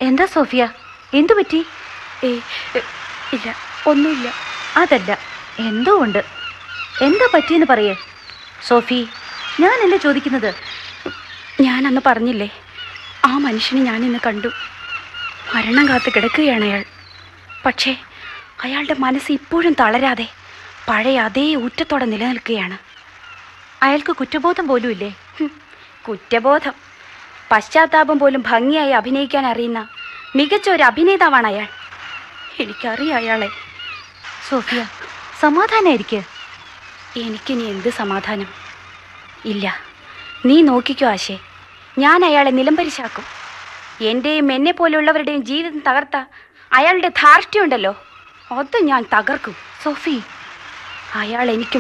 എന്താ സോഫിയ എന്തു പറ്റി ഏ ഇല്ല ഒന്നുമില്ല അതല്ല എന്തോ ഉണ്ട് എന്താ പറ്റിയെന്ന് പറയേ സോഫി ഞാനല്ലേ ചോദിക്കുന്നത് ഞാൻ അന്ന് പറഞ്ഞില്ലേ ആ മനുഷ്യനെ ഞാൻ ഇന്ന് കണ്ടു മരണം കാത്ത് കിടക്കുകയാണ് അയാൾ പക്ഷേ അയാളുടെ മനസ്സ് ഇപ്പോഴും തളരാതെ പഴയ അതേ ഊറ്റത്തോടെ നിലനിൽക്കുകയാണ് അയാൾക്ക് കുറ്റബോധം പോലും ഇല്ലേ ഹും, കുറ്റബോധം പശ്ചാത്താപം പോലും ഭംഗിയായി അഭിനയിക്കാൻ അറിയുന്ന മികച്ച ഒരു അഭിനേതാവാണ് അയാൾ എനിക്കറിയാം അയാളെ സോഫിയ സമാധാനായിരിക്കെ എനിക്കിനി എന്ത് സമാധാനം ഇല്ല നീ നോക്കിക്കോ ആശേ ഞാൻ അയാളെ നിലംപരിശാക്കും എൻ്റെയും എന്നെ പോലെയുള്ളവരുടെയും ജീവിതം തകർത്ത അയാളുടെ ധാർഷ്ട്യമുണ്ടല്ലോ അത് ഞാൻ തകർക്കും സോഫി അയാൾ എനിക്ക്